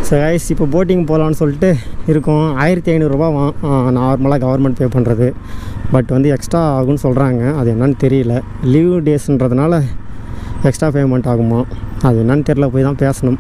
So guys இப்போ boating போகலான்னு சொல்லிட்டு இருக்கோம் ஆயிரத்தி ஐநூறுரூபா நார்மலாக கவர்மெண்ட் பே பண்ணுறது பட் வந்து எக்ஸ்ட்ரா ஆகும்னு சொல்கிறாங்க அது என்னன்னு தெரியல லீவ் டேஸ்ன்றதுனால எக்ஸ்ட்ரா பேமெண்ட் ஆகுமா அது என்னன்னு தெரியல போய் தான் பேசணும்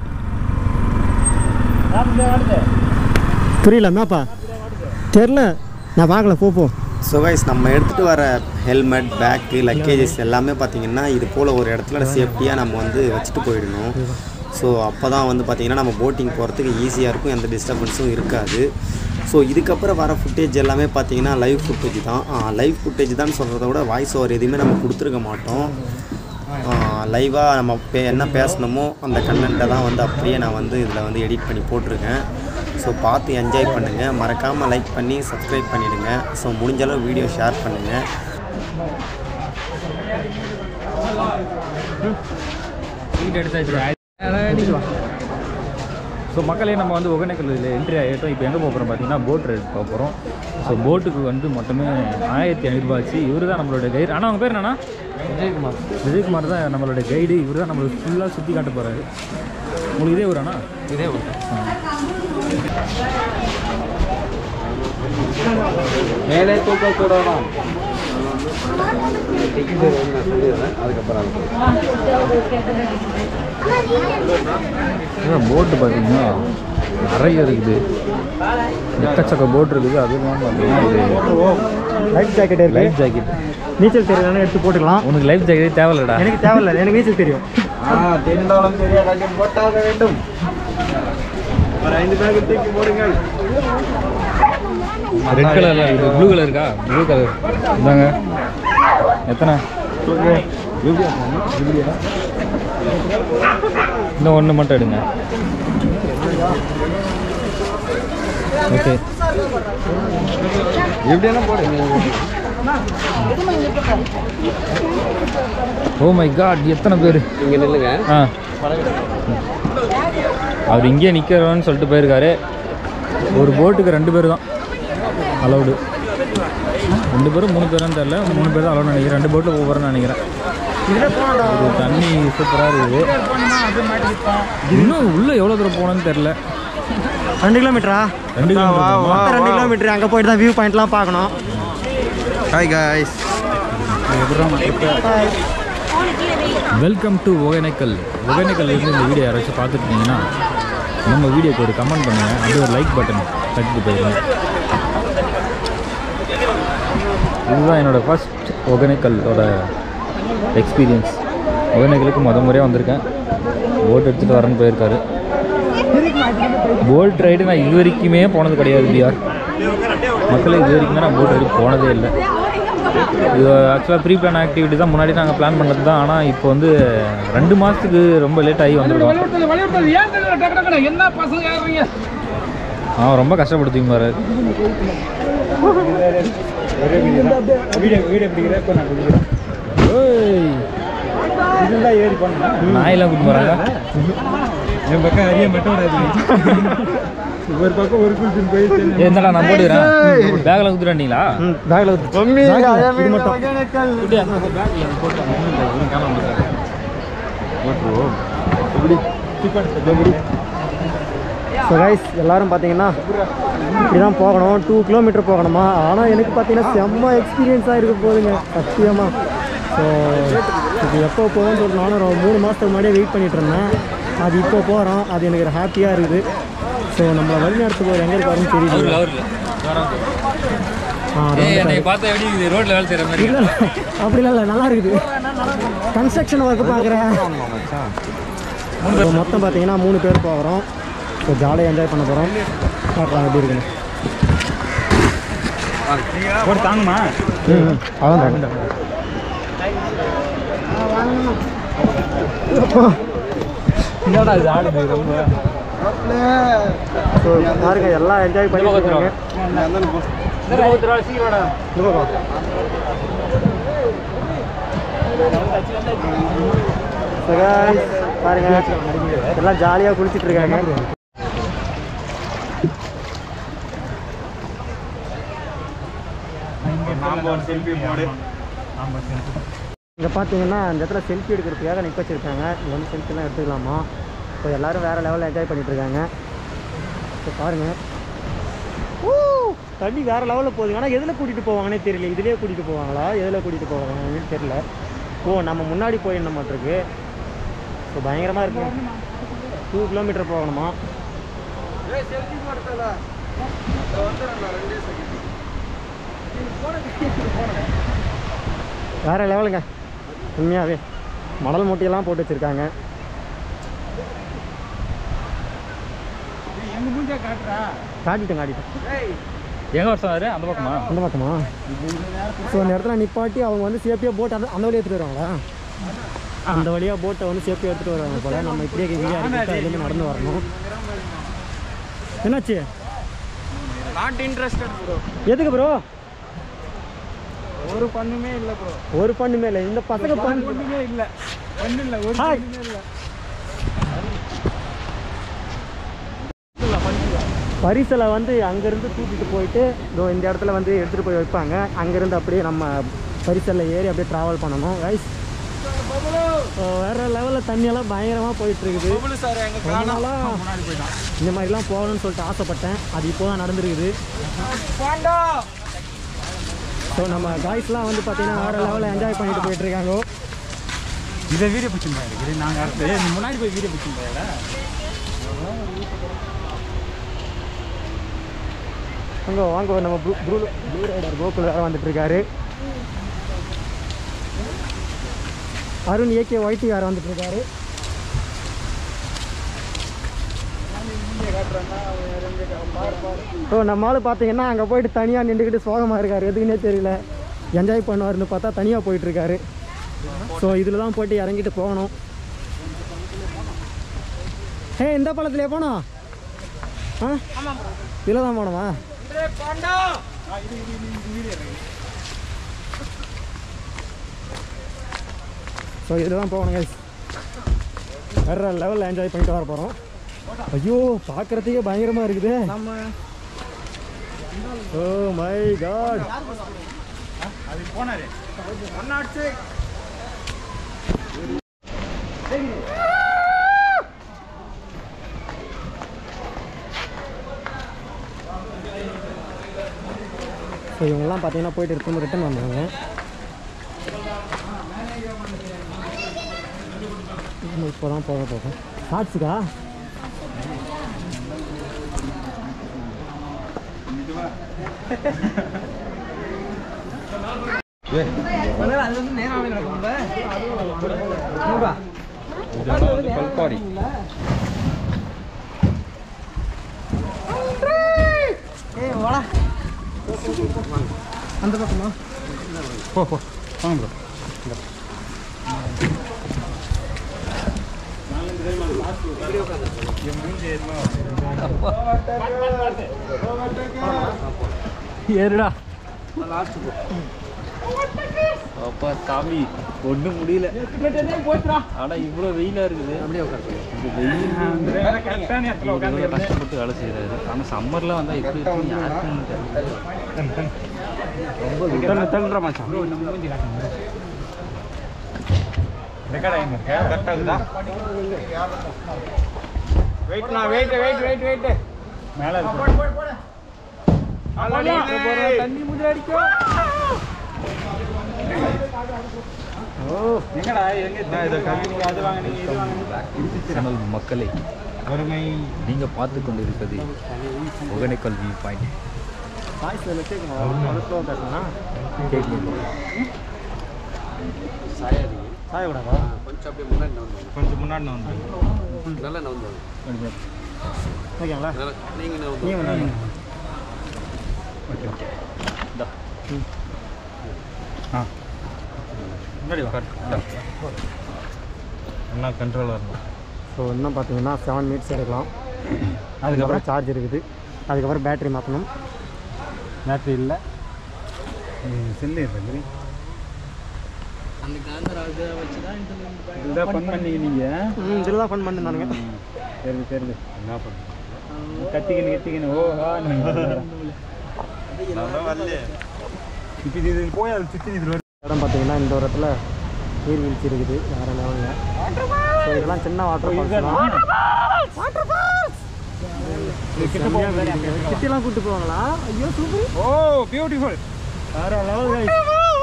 புரியல மேப்பா தெரில நான் பார்க்கல போ போ ஸோ கைஸ் நம்ம எடுத்துகிட்டு வர ஹெல்மெட் பேக்கு லக்கேஜஸ் எல்லாமே பார்த்திங்கன்னா இது போல் ஒரு இடத்துல சேஃப்டியாக நம்ம வந்து வச்சுட்டு போயிடணும் ஸோ அப்போ தான் வந்து பார்த்திங்கன்னா நம்ம போட்டிங் போகிறதுக்கு ஈஸியாக இருக்கும் எந்த டிஸ்டர்பன்ஸும் இருக்காது ஸோ இதுக்கப்புறம் வர ஃபுட்டேஜ் எல்லாமே பார்த்தீங்கன்னா லைவ் ஃபுட்டேஜ் தான் லைவ் ஃபுட்டேஜ் தான் சொல்கிறத விட வாய்ஸ் ஓவர் எதுவுமே நம்ம கொடுத்துருக்க மாட்டோம் லைவாக நம்ம பே என்ன பேசணுமோ அந்த கண்டென்ட்டை தான் வந்து அப்படியே நான் வந்து இதில் வந்து எடிட் பண்ணி போட்டிருக்கேன் ஸோ பார்த்து என்ஜாய் பண்ணுங்கள் மறக்காமல் லைக் பண்ணி சப்ஸ்கிரைப் பண்ணிவிடுங்க ஸோ முடிஞ்ச அளவு வீடியோ ஷேர் பண்ணுங்கள் ஸோ மக்களே நம்ம வந்து ஒகேனக்கல்லில் என்ட்ரி ஆகிட்டோம் இப்போ எங்கே போகிறோம் பார்த்தீங்கன்னா போட் ரைட் போக போகிறோம் ஸோ போட்டுக்கு வந்து மொத்தமே ஆயிரத்தி ஐநூறுபா ஆச்சு இவர் தான் நம்மளோட கைடு ஆனால் அவங்க பேர் என்னன்னா விஜயகுமார் விஜயகுமார் தான் நம்மளோட கைடு இவர் தான் நம்மளுக்கு ஃபுல்லாக சுற்றி காட்ட போகிறாரு உங்களுக்கு இதே ஊராண்ணா இதே ஊர் மேலே தூக்கக்கூடாதான் டிக்கெட் நான் சொல்லிடுறேன் அதுக்கப்புறம் போட்டு பார்த்தீங்கன்னா நிறைய இருக்குது எக்கச்சக்க போட் இருக்குது அது இல்லாமல் பார்த்தீங்கன்னா இது லைஃப் ஜாக்கெட் இருக்கு லைஃப் ஜாக்கெட் நீச்சல் தெரியலன்னு எடுத்து போட்டுக்கலாம் உனக்கு லைஃப் ஜாக்கெட் தேவையில்லடா எனக்கு தேவையில்ல எனக்கு நீச்சல் தெரியும் ஆ தெரிந்தாலும் தெரிய கட்டி போட்டாக வேண்டும் ஒரு ஐந்து பேக் தூக்கி போடுங்கள் ரெட் கலர்ல இருக்கு ப்ளூ கலர் இருக்கா ப்ளூ கலர் இந்தாங்க எத்தனை இன்னும் ஒன்று மட்டும் எடுங்க ஓகே எப்படியான போடு ஓ மை காட் எத்தனை பேர் இங்கே நில்லுங்க ஆ அவர் இங்கேயே நிற்கிறோன்னு சொல்லிட்டு போயிருக்காரு ஒரு போட்டுக்கு ரெண்டு பேர் தான் அலௌடு ரெண்டு பேரும் மூணு பேரும் தெரில மூணு பேர் தான் அலௌடு நினைக்கிறேன் ரெண்டு போட்டில் போகிறேன்னு நினைக்கிறேன் இது தண்ணி சூப்பராக இருக்குது இன்னும் உள்ளே எவ்வளோ தூரம் போகணும்னு தெரில ரெண்டு கிலோமீட்டரா ரெண்டு கிலோமீட்டர் மொத்தம் ரெண்டு கிலோமீட்டர் அங்கே போயிட்டு தான் வியூ பாயிண்ட்லாம் பார்க்கணும் hi guys welcome to Hogenakkal Hogenakkal இருந்து இந்த வீடியோ யாராச்சும் பார்த்துட்டு இருந்தீங்கன்னா நம்ம வீடியோக்கு ஒரு கமெண்ட் பண்ணுங்கள் அப்படியே ஒரு லைக் பட்டன் தட்டிட்டு போயிருங்க இதுதான் என்னோடய ஃபர்ஸ்ட் ஒகேனக்கல்லோட எக்ஸ்பீரியன்ஸ் ஒகேனக்கலுக்கு முத முறையாக வந்திருக்கேன் போட் எடுத்துகிட்டு வரேன்னு போயிருக்காரு போட் ரைடு நான் இது வரைக்குமே போனது கிடையாது பிஆர் மக்களே இது வரைக்குமே நான் போட் ரைடு போனதே இல்லை இது ஆக்சுவலாக ப்ரீ பிளான் ஆக்டிவிட்டி தான் முன்னாடி நாங்கள் பிளான் பண்ணது தான் ஆனால் இப்போ வந்து ரெண்டு மாதத்துக்கு ரொம்ப லேட் ஆகி வந்திருக்கோம் அவன் ரொம்ப கஷ்டப்படுத்திங்க பாரு ஓய். நாயெல்லாம் கூட்டு போகிறாங்க என் பக்கம் அறிய மட்டும் ஒரு பக்கம் ஒரு குளிச்சு போயிட்டு என்னடா நான் போட்டுக்கிறேன் பேக்கில் குத்துட்டீங்களா ம் பேக்கில் இது மட்டும் ஸோ கைஸ் எல்லாரும் பார்த்தீங்கன்னா இப்படி தான் போகணும் டூ கிலோமீட்டர் போகணுமா ஆனால் எனக்கு பார்த்தீங்கன்னா செம்ம எக்ஸ்பீரியன்ஸாக இருக்க போகுதுங்க சத்தியமாக ஸோ இது எப்போ போகும்னு சொல்லிட்டு நானும் ஒரு மூணு மாதத்துக்கு முன்னாடியே வெயிட் பண்ணிட்டு இருந்தேன் அது இப்போ போகிறோம் அது எனக்கு ஒரு ஹாப்பியாக இருக்குது ஸோ நம்மளை வழிநடத்து போகிற எங்கே இருக்காருன்னு தெரியல ஆ அது வந்துட்டாரு. பார்த்தா எப்படி ரோட்டில் வேலை செய்கிற மாதிரி இல்ல இல்ல, அப்படிலாம் இல்லை நல்லா இருக்குது கன்ஸ்ட்ரக்ஷன் ஒர்க்கு பார்க்குறேன் மொத்தம் பார்த்தீங்கன்னா மூணு பேர் போகிறோம் ஸோ ஜாலியாக என்ஜாய் பண்ண போகிறோம் பார்க்கலாம் எப்படி இருக்குன்னு போட்டு தாங்குமா ம் ம், அவ்வளோதான் என்னடா இது ஆடுது ரொம்ப ஸோ பாருங்க எல்லாம் என்ஜாய் பண்ணி இருக்காங்க இந்த பக்கம். So guys, பாருங்க எல்லாம் ஜாலியாக குளிச்சிட்டு இருக்காங்க இங்கே பார்த்தீங்கன்னா இந்த இடத்துல செல்ஃபி எடுக்கிறதுக்காக நிற்க வச்சிருக்காங்க இங்கே வந்து செல்ஃபிலாம் எடுத்துக்கலாமா ஸோ எல்லோரும் வேறு லெவலில் என்ஜாய் பண்ணிட்டு இருக்காங்க இப்போ பாருங்கள் ஊ தண்ணி வேறு லெவலில் போகுதுங்க ஆனால் எதில் கூட்டிகிட்டு போவாங்கன்னே தெரியல இதுலேயே கூட்டிகிட்டு போவாங்களா எதில் கூட்டிகிட்டு போவாங்கன்னு தெரியல ஓ நம்ம முன்னாடி போயிடணும் மாட்டிருக்கு ஸோ பயங்கரமாக இருக்கு டூ கிலோமீட்டர் போகணுமா வேறு லெவலுங்க உண்மையாகவே மணல் மூட்டையெல்லாம் போட்டு வச்சுருக்காங்க எங்க மூஞ்சா காட்டுறா காட்டிட்டேன் காட்டிட்டேன் எங்கே வருஷம் வரு அந்த பக்கமா அந்த பக்கமா ஸோ அந்த இடத்துல நிப்பாட்டி அவங்க வந்து சேஃப்டியாக போட் அந்த அந்த வழியாக எடுத்துகிட்டு வருவாங்களா அந்த வழியாக போட்டை வந்து சேஃப்டியாக எடுத்துகிட்டு வருவாங்க போல நம்ம இப்படியே இங்கே அதுலேருந்து நடந்து வரணும் என்னாச்சு நாட் இன்ட்ரெஸ்டட் ப்ரோ எதுக்கு ப்ரோ ஒரு பண்ணுமே இல்ல ப்ரோ ஒரு பண்ணுமே இல்லை இந்த பசங்க பண்ணு ஒண்ணுமே இல்ல ஒண்ணு இல்ல ஒரு ஹாய். பண்ணுமே இல்ல பரிசலை வந்து அங்கேருந்து தூக்கிட்டு போயிட்டு இதோ இந்த இடத்துல வந்து எடுத்துகிட்டு போய் வைப்பாங்க அங்கேருந்து அப்படியே நம்ம பரிசலில் ஏறி அப்படியே ட்ராவல் பண்ணணும் ரைஸ் ஸோ வேறு லெவலில் தண்ணியெல்லாம் பயங்கரமாக போயிட்டுருக்குது பபுலு சார் எங்க ரொம்ப நாளா முன்னாடி போயிட்டான் இந்த மாதிரிலாம் போகணும்னு சொல்லிட்டு ஆசைப்பட்டேன் அது இப்போ தான் நடந்துருக்குது பாண்டா ஸோ நம்ம காய்ஸ்லாம் வந்து பார்த்தீங்கன்னா வேறு லெவலில் என்ஜாய் பண்ணிட்டு போயிட்டு இருக்காங்க இதை வீடியோ பிடிச்சிருந்தா இருக்குது நாங்கள் அடுத்து ஏய், நீ முன்னாடி போய் வீடியோ பிடிச்சிருந்தா அங்கே வாங்க நம்ம blue blue blue rider Gokul வேறு வந்துட்டு இருக்காரு அருண் ஏகே ஒய்டி வேறு வந்துட்டு இருக்காரு ஸோ நம்ம ஆள் பார்த்தீங்கன்னா அங்கே போயிட்டு தனியாக நின்றுக்கிட்டு சோகமாக இருக்கார் எதுக்குன்னே தெரியல என்ஜாய் பண்ணுவார்னு பார்த்தா தனியாக போயிட்டுருக்காரு ஸோ இதில் தான் போயிட்டு இறங்கிட்டு போகணும் ஹே இந்த பழத்துலேயே போனோம் ஆ இதில் தான் போனோமா பாண்டா ஸோ இதில் தான் போகணும் guys வேற லெவலில் என்ஜாய் பண்ணிட்டு வர போகிறோம் ஐயோ பார்க்குறதுக்கே பயங்கரமாக இருக்குது நம்ம ஓ மை காட் அது போனாரு ஒன் நாட் சிக்ஸ் ஸோ இவங்கெல்லாம் பார்த்தீங்கன்னா போயிட்டு திரும்ப ரிட்டர்ன் வந்தாங்க இப்போ தான் போக போகிறோம் ஷார்ட்ஸுக்கா அது வந்து நேராவே நடக்கும்ல கல்பாரி ஏய் வாடா அந்த பக்கமா போ போ வாங்க ப்ரோ ஏறுடா அப்பா சாமி ஒன்றும் முடியல ஆனா இவ்வளோ வெயிலா இருக்குது அப்படியே கரெக்டான இடத்துல உட்காந்து கஷ்டப்பட்டு வேலை செய்யறாரு ஆனா சம்மர்ல வந்தா எப்படி இருக்கும் யாருக்கும் தெரியல ரொம்ப தள்ளுற மச்சான் ரெக்கார்ட் ஆகிங்க கரெக்டாக இருக்குதா வெயிட்ண்ணா வெயிட் வெயிட் வெயிட் வெயிட் மேல போடு போடு போடு தண்ணி முதிர அடிக்கும் ஓ எங்கடா எங்க இது கம்மி அது வாங்கினீங்க இது வாங்கினீங்க சேனல் மக்களை வறுமை நீங்க பார்த்து கொண்டு இருப்பது ஒகனைக்கல் வியூ பாயிண்ட் வாய்ஸ் அதில் கேட்கணும் அவ்வளோ ஸ்லோவாக பேசணும்னா கேட்கணும் சாயக்கூடாதா கொஞ்சம் முன்னாடி வந்து ஓகேங்களா நீங்கள் நீங்கள் ஓகே ஓகே இந்தா ஆ முன்னாடி உட்கார் என்ன கண்ட்ரோல் வரணும் ஸோ இன்னும் பார்த்தீங்கன்னா செவன் மினிட்ஸ் எடுக்கலாம் அதுக்கப்புறம் சார்ஜ் இருக்குது அதுக்கப்புறம் பேட்டரி மாற்றணும் பேட்டரி இல்லை செல்லு இருக்குது இதுதான் ஃபன் பண்ணீங்க நீங்கள் இதில் தான் ஃபன் பண்ணிருந்தானுங்க தெரியுது தெரியுது என்ன பண்ணுங்க கத்திக்கின்னு கத்திக்கின்னு ஓ ஹா இப்போ இது இது போய் அது சுற்றி இது இடம் பார்த்தீங்கன்னா இந்த ஒரு இடத்துல நீர்வீழ்ச்சி இருக்குது வேறு லெவலில் ஸோ இதெல்லாம் சின்ன வாட்டர் ஃபால்ஸ் தான் கிட்டலாம் கூட்டு போவாங்களா ஐயோ சூப்பர் ஓ பியூட்டிஃபுல் வேற லெவல் கைஸ்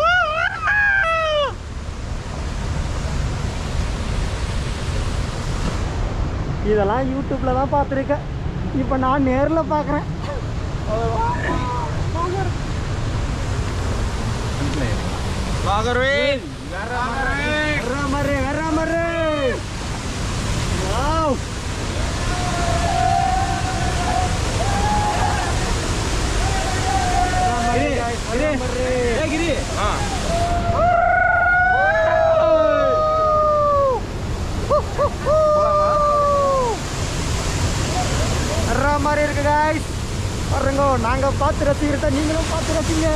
இதெல்லாம் யூடியூப்ல தான் பார்த்துருக்கேன் இப்போ நான் நேரில் பார்க்குறேன் வாகர்வேல் வர்ற மாதிரி வர்ற மாதிரி Wow. வர்ற மாதிரி. வர்ற மாதிரி இருக்கு காய்ஸ் பாருங்க நாங்க பார்த்து ரசிக்கிறத நீங்களும் பார்த்து ரசிங்க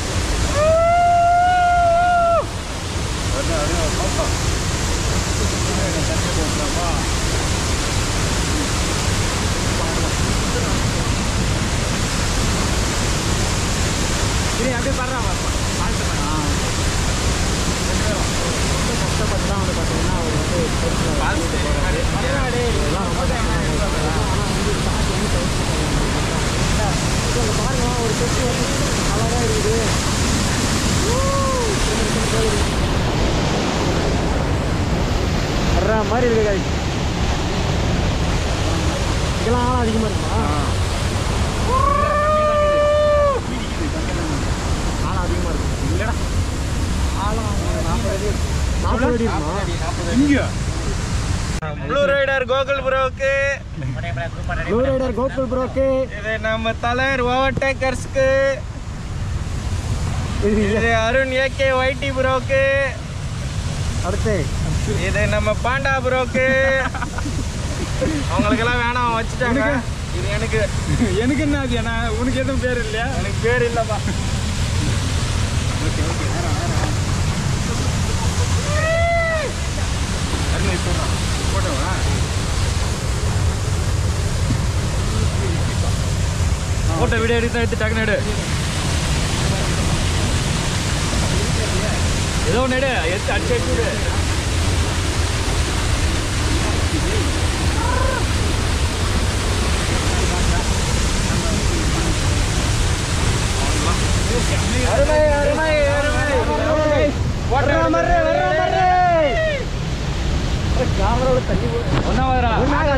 கஷ்டப்பட்டு தான் வந்து பார்த்தீங்கன்னா அவர் வந்து பாருங்க ஒரு செட்டு வந்து அழகா இருக்குது வர்ற மாதிரி இருக்கு guys. இதெல்லாம் ஆழம் அதிகமாக இருக்குமா ஆழம் அதிகமாக இருக்கும் இல்லைடா ஆழம் நாற்பது அடி நாற்பது அடி இருக்குமா ப்ளூ ரைடர் கோகுல் ப்ரோக்கு ப்ளூ ரைடர் கோகுல் ப்ரோக்கு இது நம்ம தலைவர் ஓவர்டேக்கர்ஸ்க்கு இது இது அருண் ஏகே ஒய்டி ப்ரோக்கு அடுத்து இது நம்ம பாண்டா ப்ரோக்கு அவங்களுக்கெல்லாம் வேணாம் வச்சுட்டாங்க இது எனக்கு எனக்கு என்ன அது என்ன உனக்கு எதுவும் பேர் இல்லையா எனக்கு பேர் இல்லப்பா ஃபோட்டோ வீடியோ எடுத்து எடுத்து டக்குனு எடு ஏதோ ஒன்று எடு எடுத்து அடிச்சு அடிச்சு விடு அருமை அருமை அருமை வர்ற மாதிரி வர்ற மாதிரி கேமராவோட தண்ணி ஒன்றா வரா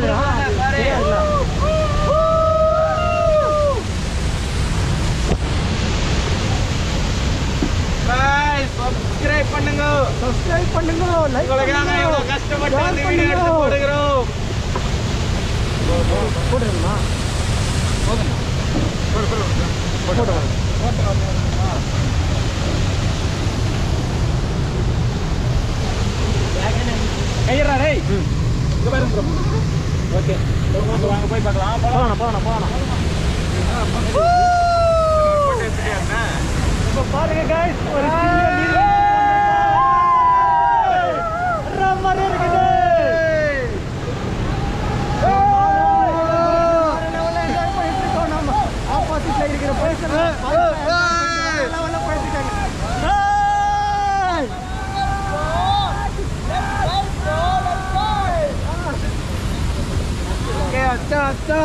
சப்ஸ்கிரைப் பண்ணுங்க சப்ஸ்கிரைப் பண்ணுங்க லைக் உங்களுக்காக இவ்வளவு கஷ்டப்பட்டு வந்து வீடியோ எடுத்து போடுகிறோம் போட்டுருமா கையறா டேய் இங்க பாருங்க ப்ரோ ஓகே வாங்க போய் பார்க்கலாம் போகலாம் போகலாம் போகலாம் இப்போ பாருங்க guys ஒரு சின்ன நீர் வர்ற மாதிரி இருக்குது ஆப்போசிட்ல இருக்கிற பரிசு அச்சா அச்சா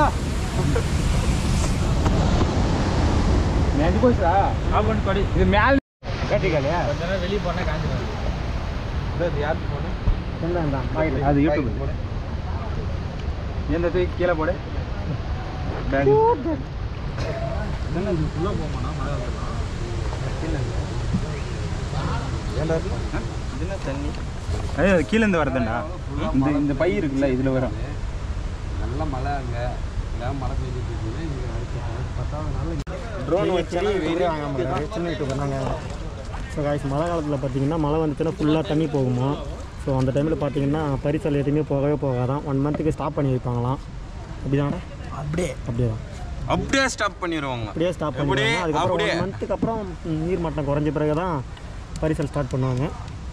மேஜி போச்சுடா ஆஃப் பண்ணி படி இது மேல் கேட்டிக்கலையா கொஞ்ச நேரம் வெளியே போனால் காஞ்சி யாருக்கு போனேன் அது யூடியூப் எந்த தூக்கி கீழே போடு பேக் என்ன தண்ணி அதே கீழேருந்து வரதுண்டா இந்த இந்த பை இருக்குல்ல இதில் வரும் நல்ல மழை அங்கே இல்லை மழை பெய்ஞ்சிட்டு இருக்குது இங்கே அடுத்த ட்ரோன் வச்சு வீடியோ வாங்காம இருக்காரு சின்ன யூடியூபர் நாங்கள் ஸோ காய்ஸ் மழை காலத்தில் பார்த்தீங்கன்னா மழை வந்துச்சுன்னா ஃபுல்லாக தண்ணி போகுமா ஸோ அந்த டைமில் பார்த்தீங்கன்னா பரிசல் எதுவுமே போகவே போகாதான் ஒன் மந்த்துக்கு ஸ்டாப் பண்ணி வைப்பாங்களாம் அப்படிதானே அப்படியே அப்படியே தான் அப்படியே ஸ்டாப் பண்ணிடுவாங்க அப்படியே ஸ்டாப் எப்படி? பண்ணிடுவாங்க அதுக்கப்புறம் அப்படியே? ஒன் மந்த்துக்கு அப்புறம் ம், நீர் மட்டம் குறைஞ்ச பிறகு தான் பரிசல் ஸ்டார்ட் பண்ணுவாங்க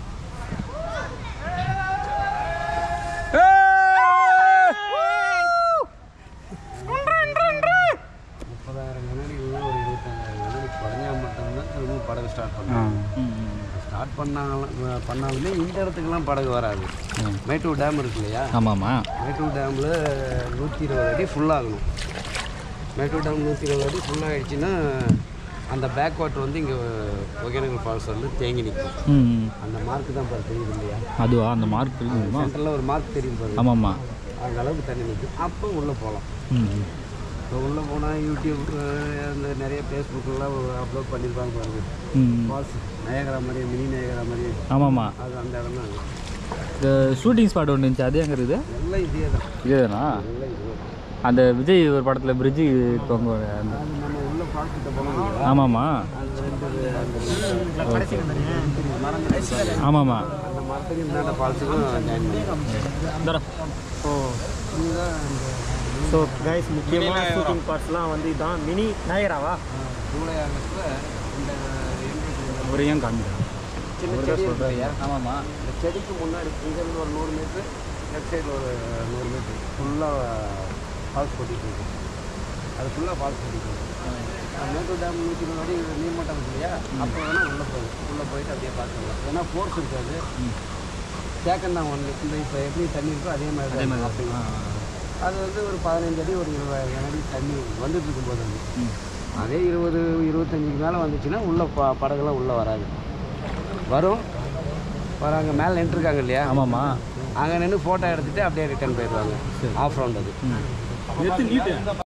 முப்பதாயிரம் கண்ணாடிகள் ஒரு இருபத்தஞ்சாயிரம் கண்ணாடி குறைஞ்சா மட்டும்தான் திரும்ப படகு ஸ்டார்ட் பண்ணாங்க ஸ்டார்ட் பண்ணாங்களாம் பண்ணாலுமே இந்த இடத்துக்குலாம் படகு வராது மேட்டூர் டேம் இருக்கு இல்லையா ஆமாம்மா மேட்டூர் டேமில் நூற்றி இருபது அடி ஃபுல்லாகணும் மேட்டூர் டேம் நூற்றி இருபது அடி ஃபுல்லாக ஆயிடுச்சுன்னா அந்த பேக் வாட்டர் வந்து இங்கே ஒகேனக்கல் ஃபால்ஸ் வந்து தேங்கி நிற்கும் ம் அந்த மார்க் தான் பாரு தெரியுது இல்லையா அதுவா அந்த மார்க் இருக்குமா சென்டரில் ஒரு மார்க் தெரியும் பாரு ஆமாம்மா அந்த அளவுக்கு தண்ணி நிற்கும் அப்போ உள்ளே போகலாம் ம் இப்போ உள்ளே போனால் யூடியூப் அஹ், அந்த நிறைய ஃபேஸ்புக்கெல்லாம் அப்லோட் பண்ணியிருப்பாங்க பாருங்க ம் ஃபால்ஸ் நயகரா மாதிரி மினி நயகரா மாதிரி ஆமாம்மா அது அந்த இடம் தான் இந்த ஷூட்டிங் ஸ்பாட் ஒன்று இருந்துச்சு அது எங்கே இருக்குது எல்லாம் இதே தான் இதுதானா எல்லாம் இதே தான் அந்த விஜய் ஒரு படத்தில் பிரிட்ஜு தொங்க அந்த அது நம்ம உள்ள ஃபால்ஸ் கிட்ட போனோம் இல்லையா? ஆமாம்மா அந்த ரெண்டு அந்த மரங்கள் இருக்கு பாரு. ஆமாம்மா அந்த மரத்துக்கு இந்த ஃபால்ஸுக்கும் ஜாயின் பண்ணி ஸோ இதுதான் இந்த ஸோ கைஸ் முக்கியமான ஷூட்டிங் பார்ட்ஸ்லாம் வந்து இதான் மினி நயராவா ஜூலை ஆகஸ்ட்டில் இந்த entrance ஒரு ஏன் காமிக்கிறேன் சின்ன செடி இருக்கு இல்லையா? ஆமாம்மா இந்த செடிக்கு முன்னாடி இங்கேருந்து ஒரு நூறு மீட்ரு லெஃப்ட் சைடில் ஒரு நூறு மீட்ரு ஃபுல்லாக ஃபால்ஸ் கொட்டிட்டு இருக்கு அது ஃபுல்லாக ஃபால்ஸ் கொட்டிட்டு இருக்கு அது மேட்டூர் டேம் நூற்றி முன்னாடி நீர்மட்டம் இருக்கு இல்லையா அப்போ வேணால் உள்ளே போகுது உள்ளே போயிட்டு அப்படியே பார்த்துக்கலாம் ஏன்னா ஃபோர்ஸ் இருக்காது சேக்கன் தான் ஒன்று இந்த இப்போ எப்படி தண்ணி இருக்கோ அதே மாதிரி அதே தான் மாதிரி அப்படியே. தான். அது வந்து ஒரு பதினஞ்சு அடி ஒரு இருபதாயிரம் அடி தண்ணி வந்துட்டு இருக்கும்போது அது அதே இருபது இருபத்தஞ்சுக்கு மேலே வந்துச்சுன்னா உள்ளே ப படகுலாம் உள்ளே வராது வரும் வராங்க மேலே நின்றுருக்காங்க இல்லையா ஆமாம்மா அங்கே நின்று ஃபோட்டோ எடுத்துகிட்டு அப்படியே ரிட்டர்ன் போயிடுவாங்க ஆஃப் ரவுண்ட் அது ம்